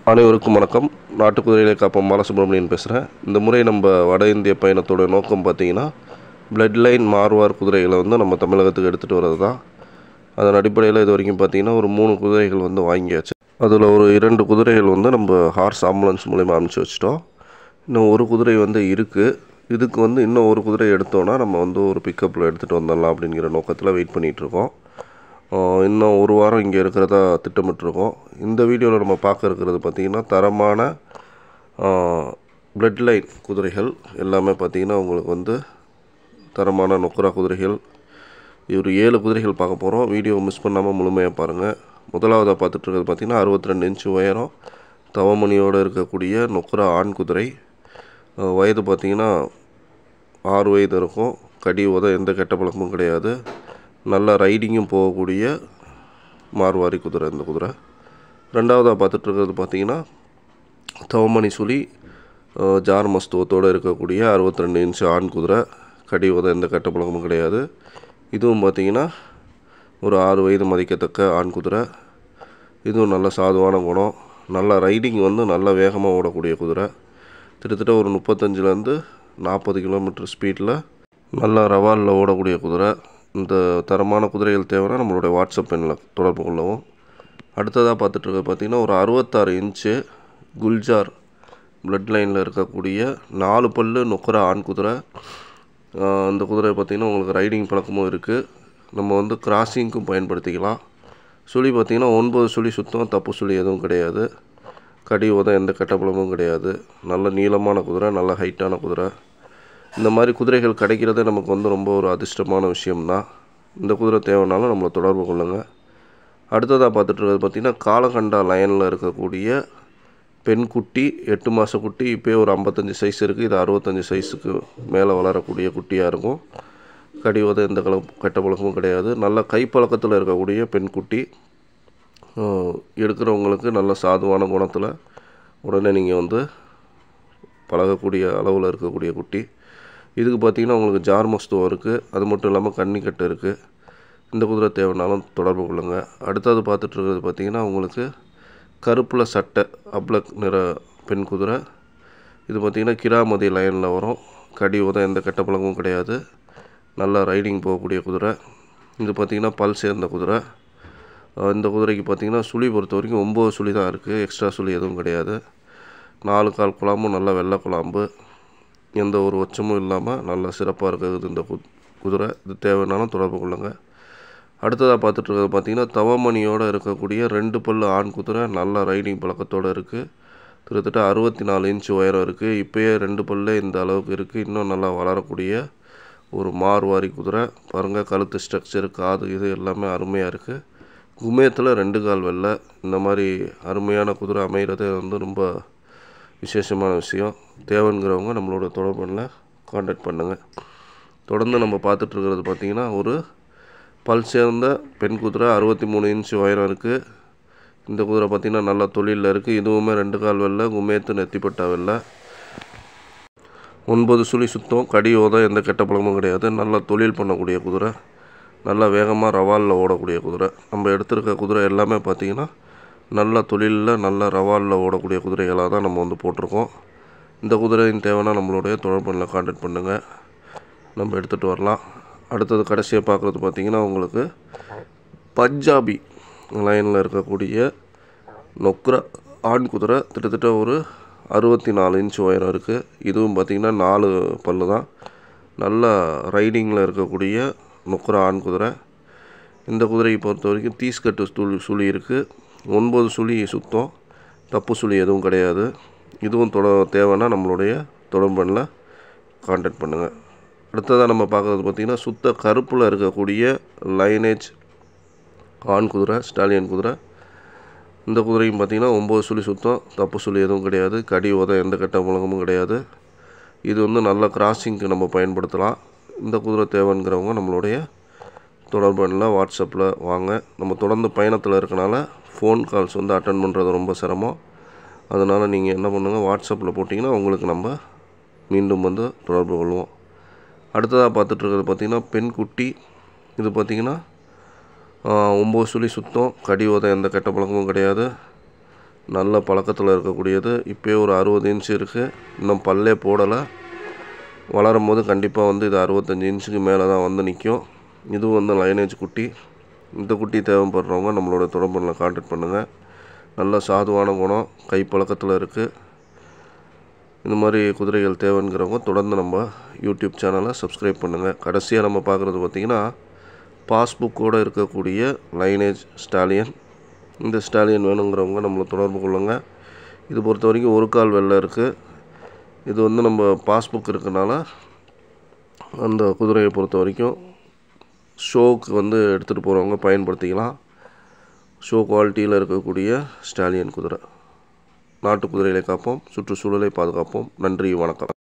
அனைவருக்கும் வணக்கம் நாட்டு குதிரையிலே காப்போம் பாலசுப்ரமணியன் பேசுகிறேன் இந்த முறை நம்ம வட இந்திய பயணத்தோட நோக்கம் பார்த்தீங்கன்னா பிளட் லைன் மார்வார் குதிரைகளை வந்து நம்ம தமிழகத்துக்கு எடுத்துகிட்டு வர்றது தான் அதன் அடிப்படையில் இது வரைக்கும் பார்த்தீங்கன்னா ஒரு மூணு குதிரைகள் வந்து வாங்கியாச்சு அதில் ஒரு இரண்டு குதிரைகள் வந்து நம்ம ஹார்ஸ் ஆம்புலன்ஸ் மூலயமா அனுப்பிச்சி வச்சிட்டோம் இன்னும் ஒரு குதிரை வந்து இருக்குது இதுக்கு வந்து இன்னும் ஒரு குதிரை எடுத்தோன்னா நம்ம வந்து ஒரு பிக்கப்பில் எடுத்துகிட்டு வந்துடலாம் அப்படிங்கிற நோக்கத்தில் வெயிட் பண்ணிகிட்ருக்கோம் இன்னும் ஒரு வாரம் இங்கே இருக்கிறதா திட்டமிட்டிருக்கோம் இந்த வீடியோவில் நம்ம பார்க்க இருக்கிறது பார்த்திங்கன்னா தரமான பிளட் லைன் குதிரைகள் எல்லாமே பார்த்திங்கன்னா உங்களுக்கு வந்து தரமான நொக்கரா குதிரைகள் ஒரு ஏழு குதிரைகள் பார்க்க போகிறோம் வீடியோ மிஸ் பண்ணாமல் முழுமையாக பாருங்கள் முதலாவதாக பார்த்துட்டு இருக்கிறது பார்த்திங்கன்னா அறுபத்தி ரெண்டு இன்ச்சு உயரம் தவமணியோடு இருக்கக்கூடிய நொக்கரா ஆண் குதிரை அஹ் வயது பார்த்திங்கன்னா ஆறு வயது இருக்கும் கடி உத எந்த கெட்ட பழக்கமும் கிடையாது நல்ல ரைடிங்கும் போகக்கூடிய மார்வாரி குதிரை இந்த குதிரை ரெண்டாவதாக பார்த்துட்டு இருக்கிறது பார்த்திங்கன்னா தவமணி சுழி அஹ் ஜார் மஸ்துவத்தோடு இருக்கக்கூடிய அறுபத்தி ரெண்டு இன்ச்சு ஆண் குதிரை கடி உத எந்த கெட்ட பழக்கமும் கிடையாது இதுவும் பார்த்திங்கன்னா ஒரு ஆறு வயது மதிக்கத்தக்க ஆண் குதிரை இதுவும் நல்ல சாதுவான குணம் நல்ல ரைடிங் வந்து நல்ல வேகமாக ஓடக்கூடிய குதிரை கிட்டத்தட்ட ஒரு முப்பத்தஞ்சுலேருந்து நாற்பது கிலோமீட்டர் ஸ்பீடில் நல்ல ரவாலில் ஓடக்கூடிய குதிரை இந்த தரமான குதிரைகள் தேவைன்னா நம்மளுடைய வாட்ஸ்அப் எண்ணில் தொடர்பு கொள்ளவும் அடுத்ததாக பார்த்துட்டு இருக்க பார்த்திங்கன்னா ஒரு அறுபத்தாறு இன்ச்சு குல்ஜார் பிளட் லைனில் இருக்கக்கூடிய நாலு பல்லு நொக்கரா ஆண் குதிரை ஆஹ் அந்த குதிரை பார்த்திங்கன்னா உங்களுக்கு ரைடிங் பழக்கமும் இருக்குது நம்ம வந்து கிராசிங்க்கும் பயன்படுத்திக்கலாம் சுழி பார்த்திங்கன்னா ஒன்பது சுழி சுத்தம் தப்பு சுழி எதுவும் கிடையாது கடி உதம் எந்த கெட்டப்பழமும் கிடையாது நல்ல நீளமான குதிரை நல்ல ஹைட்டான குதிரை இந்த மாதிரி குதிரைகள் கிடைக்கிறதே நமக்கு வந்து ரொம்ப ஒரு அதிர்ஷ்டமான விஷயம்தான் இந்த குதிரை தேவைனாலும் நம்மளை தொடர்பு கொள்ளுங்கள் அடுத்ததாக பார்த்துட்டு இருக்கிறது பார்த்திங்கன்னா காலகண்டா லைனில் இருக்கக்கூடிய பெண் குட்டி எட்டு மாத குட்டி இப்போயே ஒரு ஐம்பத்தஞ்சு சைஸ் இருக்குது இது அறுபத்தஞ்சு சைஸுக்கு மேலே வளரக்கூடிய குட்டியாக இருக்கும் கடி உத எந்த கல கெட்ட பழக்கமும் கிடையாது நல்ல கைப்பழக்கத்தில் இருக்கக்கூடிய பெண் குட்டி அஹ் எடுக்கிறவங்களுக்கு நல்ல சாதுவான குணத்தில் உடனே நீங்கள் வந்து பழகக்கூடிய அளவில் இருக்கக்கூடிய குட்டி இதுக்கு பார்த்தீங்கன்னா உங்களுக்கு ஜார் மஸ்துவம் இருக்குது அது மட்டும் இல்லாமல் கன்னிக்கட்டு இருக்குது இந்த குதிரை தேவைனாலும் தொடர்பு கொள்ளுங்கள் அடுத்தது பார்த்துட்டு இருக்கிறது பார்த்தீங்கன்னா உங்களுக்கு கருப்பில் சட்டை அப்ளக் நிற பெண் குதிரை இது பார்த்திங்கன்னா கிராமதி லைனில் வரும் கடி உதம் எந்த கெட்ட பழக்கமும் கிடையாது நல்லா ரைடிங் போகக்கூடிய குதிரை இது பார்த்திங்கன்னா பல் சேர்ந்த குதிரை அஹ் இந்த குதிரைக்கு பார்த்திங்கன்னா சுழி பொறுத்த வரைக்கும் ஒம்பது சுழி தான் இருக்குது எக்ஸ்ட்ரா சுழி எதுவும் கிடையாது நாலு கால் குழாம்பும் நல்லா வெள்ளை குழாம்பு எந்த ஒரு ஒச்சமும் இல்லாமல் நல்லா சிறப்பாக இருக்கிறது இந்த கு குதிரை இது தேவைன்னாலும் தொடர்பு கொள்ளுங்கள் அடுத்ததாக பார்த்துட்டு இருக்கிறது பார்த்திங்கன்னா தவமணியோடு இருக்கக்கூடிய ரெண்டு பல்லு ஆண் குதிரை நல்ல ரைடிங் பழக்கத்தோடு இருக்குது கிட்டத்தட்ட அறுபத்தி நாலு இன்ச் உயரம் இருக்குது இப்போயே ரெண்டு பல்லே இந்த அளவுக்கு இருக்குது இன்னும் நல்லா வளரக்கூடிய ஒரு மார்வாரி குதிரை பாருங்கள் கழுத்து ஸ்ட்ரக்சர் காது இது எல்லாமே அருமையாக இருக்குது குமேத்தில் ரெண்டு கால் வெள்ளை இந்த மாதிரி அருமையான குதிரை அமைகிறதே வந்து ரொம்ப விசேஷமான விஷயம் தேவைங்கிறவங்க நம்மளோட தொடர்புல காண்டாக்ட் பண்ணுங்கள் தொடர்ந்து நம்ம பார்த்துட்டு இருக்கிறது பார்த்திங்கன்னா ஒரு பல் சேர்ந்த பெண் குதிரை அறுபத்தி மூணு இன்ச் உயரம் இருக்குது இந்த குதிரை பார்த்திங்கன்னா நல்லா தொழிலில் இருக்குது இதுவுமே ரெண்டு கால் வெள்ளை குமேத்து நெத்திப்பட்டா வெள்ளை ஒன்பது சுழி சுத்தம் கடி ஓத எந்த கெட்ட பழக்கமும் கிடையாது நல்லா தொழில் பண்ணக்கூடிய குதிரை நல்லா வேகமாக ரவாலில் ஓடக்கூடிய குதிரை நம்ம எடுத்திருக்க குதிரை எல்லாமே பார்த்திங்கன்னா நல்ல தொழிலில் நல்ல ரவாலில் ஓடக்கூடிய குதிரைகளாக தான் நம்ம வந்து போட்டிருக்கோம் இந்த குதிரையின் தேவைன்னா நம்மளுடைய தொடர்புல காண்டாக்ட் பண்ணுங்கள் நம்ம எடுத்துகிட்டு வரலாம் அடுத்தது கடைசியாக பார்க்குறது பார்த்திங்கன்னா உங்களுக்கு பஞ்சாபி லைனில் இருக்கக்கூடிய நொக்ரா ஆண் குதிரை கிட்டத்தட்ட ஒரு அறுபத்தி நாலு இன்ச் உயரம் இருக்குது இதுவும் பார்த்திங்கன்னா நாலு பல்லு தான் நல்ல ரைடிங்கில் இருக்கக்கூடிய நொக்ரா ஆண் குதிரை இந்த குதிரையை பொறுத்த வரைக்கும் தீஸ்கட்டு சுழி சுழி இருக்குது ஒன்பது சுழி சுத்தம் தப்பு சுழி எதுவும் கிடையாது இதுவும் தொட தேவைன்னா நம்மளுடைய தொடர்பனில் காண்டாக்ட் பண்ணுங்கள் அடுத்ததாக நம்ம பார்க்குறது பார்த்திங்கன்னா சுத்த கருப்பில் இருக்கக்கூடிய லைனேஜ் ஆண் குதிரை ஸ்டாலியன் குதிரை இந்த குதிரையும் பார்த்திங்கன்னா ஒம்பது சுழி சுத்தம் தப்பு சுழி எதுவும் கிடையாது கடி உத எந்த கெட்ட முழக்கமும் கிடையாது இது வந்து நல்ல கிராசிங்க்கு நம்ம பயன்படுத்தலாம் இந்த குதிரை தேவைங்கிறவங்க நம்மளுடைய தொடர்பு எண்ணில் வாட்ஸ்அப்பில் வாங்க நம்ம தொடர்ந்து பயணத்தில் இருக்கனால ஃபோன் கால்ஸ் வந்து அட்டன் பண்ணுறது ரொம்ப சிரமம் அதனால் நீங்கள் என்ன பண்ணுங்கள் வாட்ஸ்அப்பில் போட்டிங்கன்னா உங்களுக்கு நம்ம மீண்டும் வந்து தொடர்பு கொள்வோம் அடுத்ததாக பார்த்துட்டு இருக்கிறது பார்த்திங்கன்னா பெண் குட்டி இது பார்த்திங்கன்னா ஒம்பது சுழி சுத்தம் கடி உத எந்த கெட்ட பழக்கமும் கிடையாது நல்ல பழக்கத்தில் இருக்கக்கூடியது இப்போயே ஒரு அறுபது இன்ச்சு இருக்குது இன்னும் பல்லே போடலை வளரும் போது கண்டிப்பாக வந்து இது அறுபத்தஞ்சி இன்ச்சுக்கு மேலே தான் வந்து நிற்கும் இதுவும் வந்து லைனேஜ் குட்டி இந்த குட்டி தேவைப்படுறவங்க நம்மளோட தொடர்பில் கான்டாக்ட் பண்ணுங்கள் நல்ல சாதுவான குணம் கை பழக்கத்தில் இருக்குது இந்த மாதிரி குதிரைகள் தேவைங்கிறவங்க தொடர்ந்து நம்ம யூடியூப் சேனலை சப்ஸ்கிரைப் பண்ணுங்கள் கடைசியாக நம்ம பார்க்குறது பார்த்திங்கன்னா பாஸ்புக்கோடு இருக்கக்கூடிய லைனேஜ் ஸ்டாலியன் இந்த ஸ்டாலியன் வேணுங்கிறவங்க நம்மளை தொடர்பு கொள்ளுங்க இது பொறுத்த வரைக்கும் ஒரு கால் வெள்ளை இருக்குது இது வந்து நம்ம பாஸ்புக் இருக்கனால அந்த குதிரையை பொறுத்த வரைக்கும் ஷோவுக்கு வந்து எடுத்துகிட்டு போகிறவங்க பயன்படுத்திக்கலாம் ஷோ குவாலிட்டியில் இருக்கக்கூடிய ஸ்டாலியன் குதிரை நாட்டு குதிரைகளை காப்போம் சுற்றுச்சூழலை பாதுகாப்போம் நன்றி வணக்கம்